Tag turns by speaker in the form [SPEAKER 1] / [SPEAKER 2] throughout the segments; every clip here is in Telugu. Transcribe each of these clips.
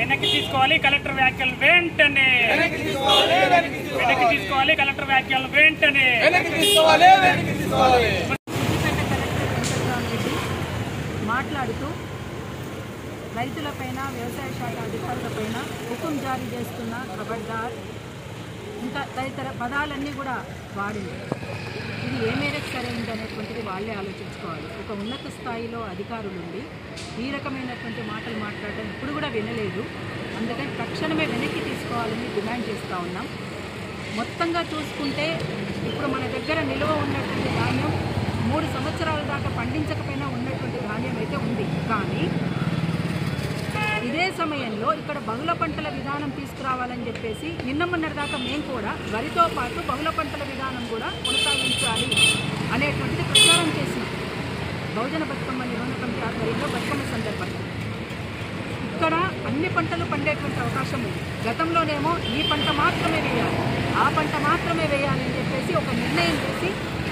[SPEAKER 1] వెనక్కి తీసుకోవాలి కలెక్టర్ వ్యాఖ్యలు వెంటనే
[SPEAKER 2] వెనక్కి తీసుకోవాలి వెనక్కి తీసుకోవాలి
[SPEAKER 1] వెనక్కి తీసుకోవాలి కలెక్టర్ వ్యాఖ్యలు వెంటనే
[SPEAKER 2] వెనక్కి తీసుకోవాలి వెనక్కి తీసుకోవాలి
[SPEAKER 3] సిద్దిపేట కలెక్టర్ వెంకట్రామ్ రెడ్డి మాట్లాడుతూ రైతులపైన వ్యవసాయ శాఖ అధికారులపైన హుకుం జారీ చేస్తున్న ఖబర్దార్ ఇంకా తదితర పదాలన్నీ కూడా వాడింది ఇది ఏ మేరకు సరైంది అనేటువంటిది వాళ్ళే ఆలోచించుకోవాలి ఒక ఉన్నత స్థాయిలో అధికారులుండి ఈ రకమైనటువంటి మాటలు మాట్లాడడం ఇప్పుడు కూడా వినలేదు అందుకని తక్షణమే వెనక్కి తీసుకోవాలని డిమాండ్ చేస్తూ ఉన్నాం మొత్తంగా చూసుకుంటే ఇప్పుడు మన దగ్గర నిల్వ ఉన్నటువంటి ధాన్యం మూడు సంవత్సరాల దాకా పండించకపోయినా ఉన్నటువంటి ధాన్యం అయితే ఉంది కానీ ఇదే సమయంలో ఇక్కడ బహుళ పంటల విధానం తీసుకురావాలని చెప్పేసి నిన్న మొన్నటి దాకా మేము కూడా వరితో పాటు బహుళ పంటల విధానం కూడా కొనసాగించాలి అనేటువంటిది ప్రచారం చేసినాం బహుజన బతుకమ్మ నిర్వహణ కమిటీ ఆధ్వర్యంలో బతుకమ్మ సందర్భంగా ఇక్కడ అన్ని పంటలు పండేటువంటి అవకాశం ఉంది గతంలోనేమో ఈ పంట మాత్రమే వేయాలి ఆ పంట మాత్రమే వేయాలి అని చెప్పేసి ఒక నిర్ణయం చేసి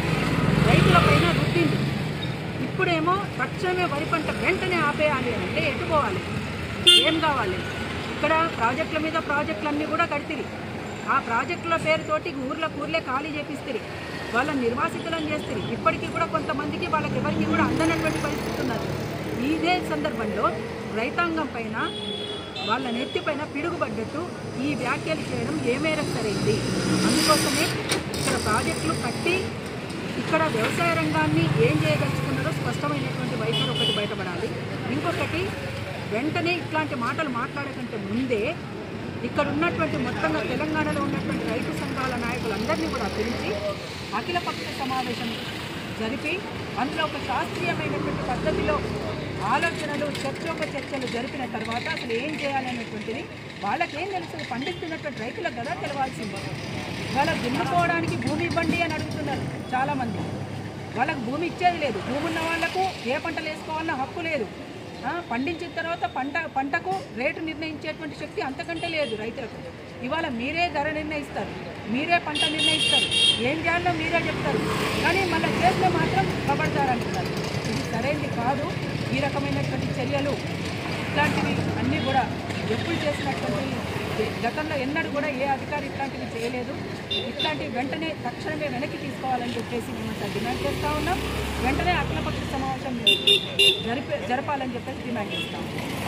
[SPEAKER 3] రైతులపైన రుద్దింది ఇప్పుడేమో తక్షణమే వరి పంట వెంటనే ఆపేయాలి అంటే ఎటు పోవాలి ఏం కావాలి ఇక్కడ ప్రాజెక్టుల మీద ప్రాజెక్టులన్నీ కూడా కడితిరి ఆ ప్రాజెక్టుల పేరుతోటి ఊర్ల ఊర్లే ఖాళీ చేపిస్తుంది వాళ్ళని నిర్వాసితులను చేస్తుంది ఇప్పటికీ కూడా కొంతమందికి వాళ్ళకి ఎవరికి కూడా అందనటువంటి పరిస్థితి ఉన్నది ఇదే సందర్భంలో రైతాంగం పైన వాళ్ళ నెత్తిపైన పిడుగుపడ్డట్టు ఈ వ్యాఖ్యలు చేయడం ఏ మేరకు సరైంది అందుకోసమే ఇక్కడ ప్రాజెక్టులు కట్టి ఇక్కడ వ్యవసాయ రంగాన్ని ఏం చేయదలుచుకున్నారో స్పష్టమైనటువంటి వైఖరి ఒకటి బయటపడాలి ఇంకొకటి వెంటనే ఇట్లాంటి మాటలు మాట్లాడకంటే ముందే ఇక్కడ ఉన్నటువంటి మొత్తంగా తెలంగాణలో ఉన్నటువంటి రైతు సంఘాల నాయకులందరినీ కూడా పిలిచి అఖిలపక్ష సమావేశం జరిపి అందులో ఒక శాస్త్రీయమైనటువంటి పద్ధతిలో ఆలోచనలు చర్చోప చర్చలు జరిపిన తర్వాత అసలు ఏం చేయాలనేటువంటిది వాళ్ళకేం తెలుసు పండిస్తున్నటువంటి రైతులకు కదా తెలవాల్సింది వాళ్ళకి దున్నుకోవడానికి భూమి ఇవ్వండి అని అడుగుతున్నారు చాలామంది వాళ్ళకు భూమి ఇచ్చేది లేదు భూమి ఉన్న వాళ్ళకు ఏ పంటలు వేసుకోవాలన్న హక్కు లేదు ఆ, పండించిన తర్వాత పంట పంటకు రేటు నిర్ణయించేటువంటి శక్తి అంతకంటే లేదు రైతులకు ఇవాళ మీరే ధర నిర్ణయిస్తారు మీరే పంట నిర్ణయిస్తారు ఏం చేయాలో మీరే చెప్తారు కానీ మళ్ళీ చేస్తే మాత్రం కబడతారు అంటున్నారు ఇది సరైనది కాదు ఈ రకమైనటువంటి చర్యలు ఇట్లాంటివి అన్నీ కూడా ఎప్పుడు చేసినటువంటి గతంలో ఎన్నడూ కూడా ఏ అధికారి ఇట్లాంటివి చేయలేదు ఇట్లాంటివి వెంటనే తక్షణమే వెనక్కి తీసుకోవాలని చెప్పేసి మేము డిమాండ్ చేస్తూ ఉన్నాం వెంటనే అఖిలపక్ష సమావేశం జరిపే జరపాలని చెప్పేసి డిమాండ్ చేస్తాం